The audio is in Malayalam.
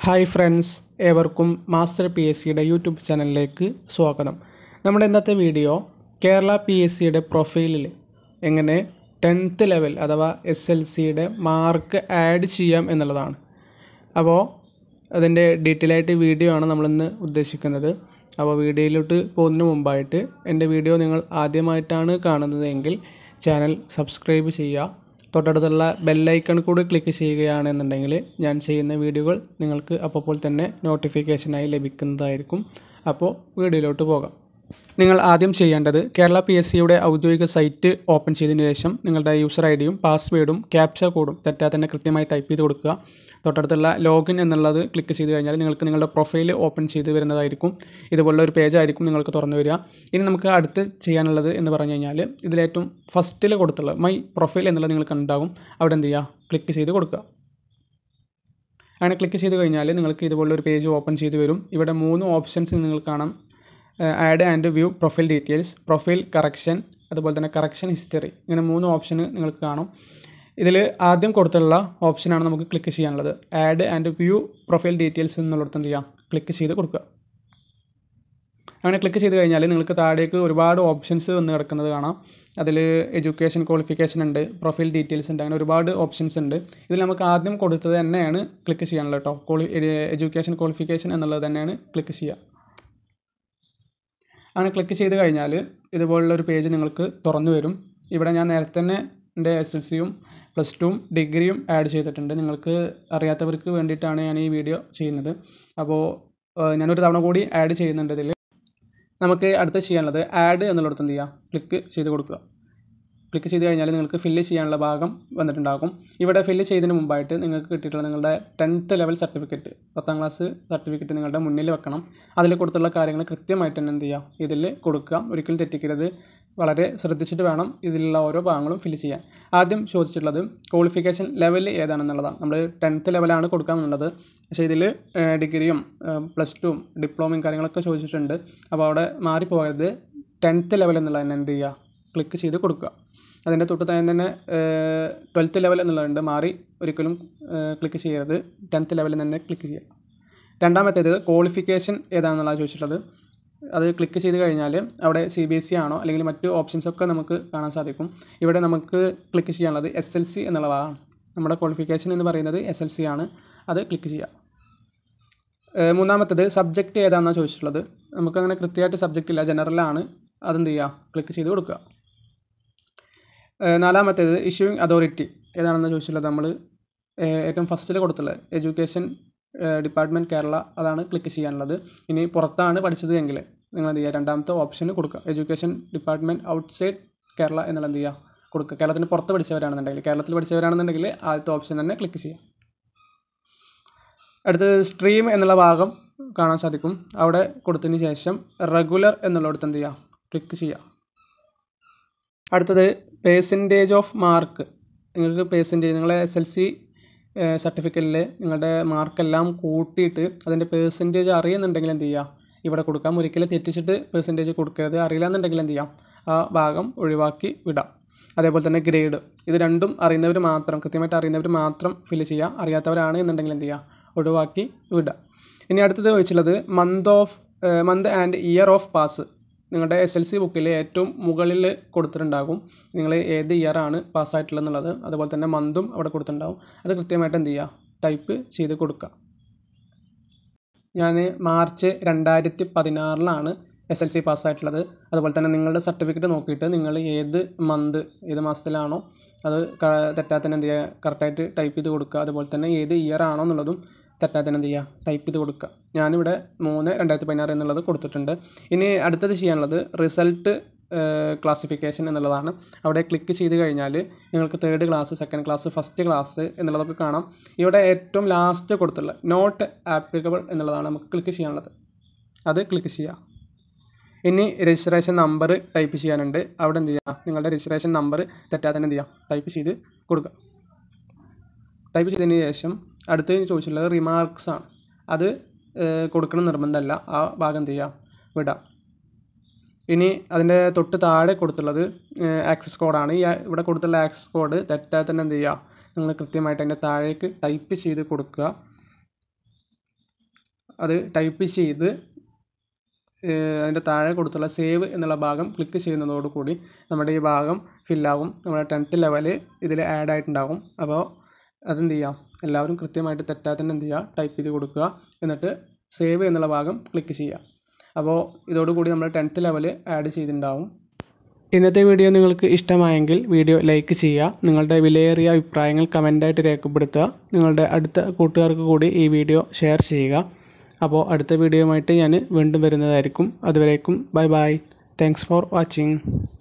ഹായ് ഫ്രണ്ട്സ് ഏവർക്കും മാസ്റ്റർ പി എസ് സിയുടെ യൂട്യൂബ് ചാനലിലേക്ക് സ്വാഗതം നമ്മുടെ ഇന്നത്തെ വീഡിയോ കേരള പി എസ് സിയുടെ പ്രൊഫൈലിൽ എങ്ങനെ ടെൻത്ത് ലെവൽ അഥവാ എസ് എൽ സിയുടെ മാർക്ക് ആഡ് ചെയ്യാം എന്നുള്ളതാണ് അപ്പോൾ അതിൻ്റെ ഡീറ്റെയിൽ ആയിട്ട് വീഡിയോ ആണ് നമ്മളിന്ന് ഉദ്ദേശിക്കുന്നത് അപ്പോൾ വീഡിയോയിലോട്ട് പോകുന്നതിന് മുമ്പായിട്ട് എൻ്റെ വീഡിയോ നിങ്ങൾ ആദ്യമായിട്ടാണ് കാണുന്നതെങ്കിൽ ചാനൽ സബ്സ്ക്രൈബ് ചെയ്യുക തൊട്ടടുത്തുള്ള ബെല്ലൈക്കൺ കൂടി ക്ലിക്ക് ചെയ്യുകയാണെന്നുണ്ടെങ്കിൽ ഞാൻ ചെയ്യുന്ന വീഡിയോകൾ നിങ്ങൾക്ക് അപ്പോൾ തന്നെ നോട്ടിഫിക്കേഷനായി ലഭിക്കുന്നതായിരിക്കും അപ്പോൾ വീഡിയോയിലോട്ട് പോകാം നിങ്ങൾ ആദ്യം ചെയ്യേണ്ടത് കേരള പി എസ് സിയുടെ ഔദ്യോഗിക സൈറ്റ് ഓപ്പൺ ചെയ്തതിന് ശേഷം നിങ്ങളുടെ യൂസർ ഐ ഡിയും പാസ്വേഡും ക്യാപ്ച കോഡും തെറ്റാതെ തന്നെ കൃത്യമായി ടൈപ്പ് ചെയ്ത് കൊടുക്കുക തൊട്ടടുത്തുള്ള ലോഗിൻ എന്നുള്ളത് ക്ലിക്ക് ചെയ്ത് കഴിഞ്ഞാൽ നിങ്ങൾക്ക് നിങ്ങളുടെ പ്രൊഫൈൽ ഓപ്പൺ ചെയ്ത് വരുന്നതായിരിക്കും ഇതുപോലുള്ള ഒരു പേജ് ആയിരിക്കും നിങ്ങൾക്ക് തുറന്നു വരിക ഇനി നമുക്ക് അടുത്ത് ചെയ്യാനുള്ളത് എന്ന് പറഞ്ഞു കഴിഞ്ഞാൽ ഇതിലേറ്റവും ഫസ്റ്റിൽ കൊടുത്തുള്ള മൈ പ്രൊഫൈൽ എന്നുള്ളത് നിങ്ങൾക്ക് ഉണ്ടാകും അവിടെ എന്ത് ചെയ്യുക ക്ലിക്ക് ചെയ്ത് കൊടുക്കുക അങ്ങനെ ക്ലിക്ക് ചെയ്ത് കഴിഞ്ഞാൽ നിങ്ങൾക്ക് ഇതുപോലുള്ള ഒരു പേജ് ഓപ്പൺ ചെയ്ത് വരും ഇവിടെ മൂന്ന് ഓപ്ഷൻസ് നിങ്ങൾക്ക് കാണാം add and view profile details profile correction അതുപോലെ തന്നെ കറക്ഷൻ ഹിസ്റ്ററി ഇങ്ങനെ മൂന്ന് ഓപ്ഷൻ നിങ്ങൾക്ക് കാണും ഇതിൽ ആദ്യം കൊടുത്തുള്ള ഓപ്ഷനാണ് നമുക്ക് ക്ലിക്ക് ചെയ്യാനുള്ളത് add and view profile details എന്നുള്ളിടത്ത് എന്ത് ചെയ്യാം ക്ലിക്ക് ചെയ്ത് കൊടുക്കുക അങ്ങനെ ക്ലിക്ക് ചെയ്ത് കഴിഞ്ഞാൽ നിങ്ങൾക്ക് താഴേക്ക് ഒരുപാട് ഓപ്ഷൻസ് വന്ന് കിടക്കുന്നത് കാണാം അതിൽ എഡ്യൂക്കേഷൻ ക്വാളിഫിക്കേഷൻ ഉണ്ട് പ്രൊഫൈൽ ഡീറ്റെയിൽസ് ഉണ്ട് അങ്ങനെ ഒരുപാട് ഓപ്ഷൻസ് ഉണ്ട് ഇതിൽ നമുക്ക് ആദ്യം കൊടുത്തത് തന്നെയാണ് ക്ലിക്ക് ചെയ്യാനുള്ളത് കേട്ടോ ക്വാളി എഡ്യൂക്കേഷൻ ക്വാളിഫിക്കേഷൻ എന്നുള്ളത് തന്നെയാണ് ക്ലിക്ക് ചെയ്യുക അങ്ങനെ ക്ലിക്ക് ചെയ്ത് കഴിഞ്ഞാൽ ഇതുപോലുള്ള ഒരു പേജ് നിങ്ങൾക്ക് തുറന്നു വരും ഇവിടെ ഞാൻ നേരത്തെ തന്നെ എൻ്റെ എസ് എൽ സിയും പ്ലസ് ടുവും ഡിഗ്രിയും ആഡ് ചെയ്തിട്ടുണ്ട് നിങ്ങൾക്ക് അറിയാത്തവർക്ക് വേണ്ടിയിട്ടാണ് ഞാൻ ഈ വീഡിയോ ചെയ്യുന്നത് അപ്പോൾ ഞാനൊരു തവണ കൂടി ആഡ് ചെയ്യുന്നുണ്ട് ഇതിൽ നമുക്ക് അടുത്ത് ചെയ്യാനുള്ളത് ആഡ് എന്നുള്ളിടത്ത് എന്ത് ചെയ്യുക ക്ലിക്ക് ചെയ്ത് കൊടുക്കുക ക്ലിക്ക് ചെയ്ത് കഴിഞ്ഞാൽ നിങ്ങൾക്ക് ഫില്ല് ചെയ്യാനുള്ള ഭാഗം വന്നിട്ടുണ്ടാകും ഇവിടെ ഫില്ല് ചെയ്തതിന് മുമ്പായിട്ട് നിങ്ങൾക്ക് കിട്ടിയിട്ടുള്ള നിങ്ങളുടെ ടെൻത്ത് ലെവൽ സർട്ടിഫിക്കറ്റ് പത്താം ക്ലാസ് സർട്ടിഫിക്കറ്റ് നിങ്ങളുടെ മുന്നിൽ വെക്കണം അതിൽ കൊടുത്തുള്ള കാര്യങ്ങൾ കൃത്യമായിട്ട് തന്നെ എന്ത് ചെയ്യുക ഇതിൽ കൊടുക്കുക ഒരിക്കലും തെറ്റിക്കരുത് വളരെ ശ്രദ്ധിച്ചിട്ട് വേണം ഇതിലുള്ള ഓരോ ഭാഗങ്ങളും ഫില്ല് ചെയ്യാൻ ആദ്യം ചോദിച്ചിട്ടുള്ളത് ക്വാളിഫിക്കേഷൻ ലെവൽ ഏതാണെന്നുള്ളതാണ് നമ്മൾ ടെൻത്ത് ലെവലാണ് കൊടുക്കാമെന്നുള്ളത് പക്ഷേ ഇതിൽ ഡിഗ്രിയും പ്ലസ് ടുവും ഡിപ്ലോമയും കാര്യങ്ങളൊക്കെ ചോദിച്ചിട്ടുണ്ട് അപ്പോൾ അവിടെ മാറിപ്പോകരുത് ടെൻത്ത് ലെവൽ എന്നുള്ള തന്നെ എന്ത് ചെയ്യുക ക്ലിക്ക് ചെയ്ത് കൊടുക്കുക അതിൻ്റെ തൊട്ട് തന്നെ തന്നെ ട്വൽത്ത് ലെവൽ എന്നുള്ളതുണ്ട് മാറി ഒരിക്കലും ക്ലിക്ക് ചെയ്യരുത് ടെൻത്ത് ലെവലിൽ തന്നെ ക്ലിക്ക് ചെയ്യുക രണ്ടാമത്തേത് ക്വാളിഫിക്കേഷൻ ഏതാണെന്നുള്ളത് ചോദിച്ചിട്ടുള്ളത് അത് ക്ലിക്ക് ചെയ്ത് കഴിഞ്ഞാൽ അവിടെ സി ബി എസ് സി ആണോ അല്ലെങ്കിൽ മറ്റ് ഓപ്ഷൻസ് ഒക്കെ നമുക്ക് കാണാൻ സാധിക്കും ഇവിടെ നമുക്ക് ക്ലിക്ക് ചെയ്യാനുള്ളത് എസ് എൽ സി എന്നുള്ള ഭാഗമാണ് നമ്മുടെ ക്വാളിഫിക്കേഷൻ എന്ന് പറയുന്നത് എസ് എൽ സി ആണ് അത് ക്ലിക്ക് ചെയ്യുക മൂന്നാമത്തേത് സബ്ജക്റ്റ് ഏതാണെന്നാണ് ചോദിച്ചിട്ടുള്ളത് നമുക്കങ്ങനെ കൃത്യമായിട്ട് സബ്ജക്റ്റ് ഇല്ല ജനറലാണ് അതെന്ത് ചെയ്യുക ക്ലിക്ക് ചെയ്ത് കൊടുക്കുക നാലാമത്തേത് ഇഷ്യൂയിങ് അതോറിറ്റി ഏതാണെന്ന് ചോദിച്ചിട്ടുള്ളത് നമ്മൾ ഏറ്റവും ഫസ്റ്റിൽ കൊടുത്തുള്ളത് എഡ്യൂക്കേഷൻ ഡിപ്പാർട്ട്മെൻറ്റ് കേരള അതാണ് ക്ലിക്ക് ചെയ്യാനുള്ളത് ഇനി പുറത്താണ് പഠിച്ചത് എങ്കിൽ നിങ്ങൾ എന്ത് ചെയ്യുക രണ്ടാമത്തെ ഓപ്ഷന് കൊടുക്കുക എഡ്യൂക്കേഷൻ ഡിപ്പാർട്ട്മെൻറ്റ് ഔട്ട്സൈഡ് കേരള എന്നുള്ള എന്ത് ചെയ്യുക കൊടുക്കുക കേരളത്തിന് പുറത്ത് പഠിച്ചവരാണെന്നുണ്ടെങ്കിൽ കേരളത്തിൽ പഠിച്ചവരാണെന്നുണ്ടെങ്കിൽ ആദ്യത്തെ ഓപ്ഷൻ തന്നെ ക്ലിക്ക് ചെയ്യുക അടുത്തത് സ്ട്രീം എന്നുള്ള ഭാഗം കാണാൻ സാധിക്കും അവിടെ കൊടുത്തതിന് ശേഷം റെഗുലർ എന്നുള്ളിടത്ത് എന്ത് ചെയ്യുക ക്ലിക്ക് ചെയ്യുക അടുത്തത് പേഴ്സൻറ്റേജ് ഓഫ് മാർക്ക് നിങ്ങൾക്ക് പേഴ്സൻറ്റേജ് നിങ്ങളെ എസ് എൽ സി സർട്ടിഫിക്കറ്റിൽ നിങ്ങളുടെ മാർക്കെല്ലാം കൂട്ടിയിട്ട് അതിൻ്റെ പേഴ്സൻറ്റേജ് അറിയുന്നുണ്ടെങ്കിൽ എന്ത് ചെയ്യുക ഇവിടെ കൊടുക്കാം ഒരിക്കലും തെറ്റിച്ചിട്ട് പേഴ്സൻറ്റേജ് കൊടുക്കരുത് അറിയില്ല എന്നുണ്ടെങ്കിൽ എന്ത് ചെയ്യാം ആ ഭാഗം ഒഴിവാക്കി വിടാം അതേപോലെ തന്നെ ഗ്രേഡ് ഇത് രണ്ടും അറിയുന്നവർ മാത്രം കൃത്യമായിട്ട് അറിയുന്നവർ മാത്രം ഫില്ല് ചെയ്യുക അറിയാത്തവരാണ് എന്നുണ്ടെങ്കിൽ എന്ത് ചെയ്യുക ഒഴിവാക്കി വിടുക ഇനി അടുത്തത് ചോദിച്ചുള്ളത് month of month and year of pass നിങ്ങളുടെ എസ് എൽ സി ബുക്കിൽ ഏറ്റവും മുകളിൽ കൊടുത്തിട്ടുണ്ടാകും നിങ്ങൾ ഏത് ഇയർ ആണ് പാസ്സായിട്ടുള്ളതെന്നുള്ളത് അതുപോലെ തന്നെ മന്തും അവിടെ കൊടുത്തിട്ടുണ്ടാകും അത് കൃത്യമായിട്ട് എന്ത് ചെയ്യുക ടൈപ്പ് ചെയ്ത് കൊടുക്കുക ഞാൻ മാർച്ച് രണ്ടായിരത്തി പതിനാറിലാണ് എസ് എൽ സി പാസ്സായിട്ടുള്ളത് അതുപോലെ തന്നെ നിങ്ങളുടെ സർട്ടിഫിക്കറ്റ് നോക്കിയിട്ട് നിങ്ങൾ ഏത് മന്ത് ഏത് മാസത്തിലാണോ അത് തെറ്റാതെ തന്നെ എന്ത് ചെയ്യുക കറക്റ്റായിട്ട് ടൈപ്പ് ചെയ്ത് കൊടുക്കുക അതുപോലെ തന്നെ ഏത് ഇയർ ആണോ എന്നുള്ളതും തെറ്റാതെ തന്നെ എന്ത് ചെയ്യുക ടൈപ്പ് ചെയ്ത് കൊടുക്കുക ഞാനിവിടെ മൂന്ന് രണ്ടായിരത്തി പതിനാറ് എന്നുള്ളത് കൊടുത്തിട്ടുണ്ട് ഇനി അടുത്തത് ചെയ്യാനുള്ളത് റിസൾട്ട് ക്ലാസിഫിക്കേഷൻ എന്നുള്ളതാണ് അവിടെ ക്ലിക്ക് ചെയ്ത് കഴിഞ്ഞാൽ നിങ്ങൾക്ക് third class second class first class എന്നുള്ളതൊക്കെ കാണാം ഇവിടെ ഏറ്റവും ലാസ്റ്റ് കൊടുത്തുള്ള നോട്ട് ആപ്ലിക്കബിൾ എന്നുള്ളതാണ് നമുക്ക് ക്ലിക്ക് ചെയ്യാനുള്ളത് അത് ക്ലിക്ക് ചെയ്യുക ഇനി രജിസ്ട്രേഷൻ നമ്പർ ടൈപ്പ് ചെയ്യാനുണ്ട് അവിടെ എന്ത് ചെയ്യുക നിങ്ങളുടെ രജിസ്ട്രേഷൻ നമ്പർ തെറ്റാതെ തന്നെ എന്ത് ചെയ്യുക ടൈപ്പ് ചെയ്ത് കൊടുക്കുക ടൈപ്പ് ചെയ്തതിന് ശേഷം അടുത്ത് ചോദിച്ചിട്ടുള്ളത് റിമാർക്സ് ആണ് അത് കൊടുക്കണം നിർബന്ധമല്ല ആ ഭാഗം എന്ത് ചെയ്യുക വിടാം ഇനി അതിൻ്റെ തൊട്ട് താഴെ കൊടുത്തുള്ളത് ആക്സസ് കോഡാണ് ഈ ഇവിടെ കൊടുത്തുള്ള ആക്സസ് കോഡ് തെറ്റാതെ തന്നെ എന്ത് ചെയ്യുക നിങ്ങൾ കൃത്യമായിട്ട് അതിൻ്റെ താഴേക്ക് ടൈപ്പ് ചെയ്ത് കൊടുക്കുക അത് ടൈപ്പ് ചെയ്ത് ഏഹ് അതിൻ്റെ താഴെ കൊടുത്തുള്ള സേവ് എന്നുള്ള ഭാഗം ക്ലിക്ക് ചെയ്യുന്നതോടുകൂടി നമ്മുടെ ഈ ഭാഗം ഫില്ലാകും നമ്മുടെ ടെൻത്ത് ലെവൽ ഇതിൽ ആഡ് ആയിട്ടുണ്ടാകും അപ്പോൾ അതെന്ത് ചെയ്യാം എല്ലാവരും കൃത്യമായിട്ട് തെറ്റാതെ തന്നെ എന്ത് ചെയ്യുക ടൈപ്പ് ചെയ്ത് കൊടുക്കുക എന്നിട്ട് സേവ് എന്നുള്ള ഭാഗം ക്ലിക്ക് ചെയ്യുക അപ്പോൾ ഇതോടുകൂടി നമ്മൾ ടെൻത്ത് ലെവൽ ആഡ് ചെയ്തിട്ടുണ്ടാവും ഇന്നത്തെ വീഡിയോ നിങ്ങൾക്ക് ഇഷ്ടമായെങ്കിൽ വീഡിയോ ലൈക്ക് ചെയ്യുക നിങ്ങളുടെ വിലയേറിയ അഭിപ്രായങ്ങൾ കമൻ്റായിട്ട് രേഖപ്പെടുത്തുക നിങ്ങളുടെ അടുത്ത കൂട്ടുകാർക്ക് കൂടി ഈ വീഡിയോ ഷെയർ ചെയ്യുക അപ്പോൾ അടുത്ത വീഡിയോയുമായിട്ട് ഞാൻ വീണ്ടും വരുന്നതായിരിക്കും അതുവരേക്കും bye bye thanks for watching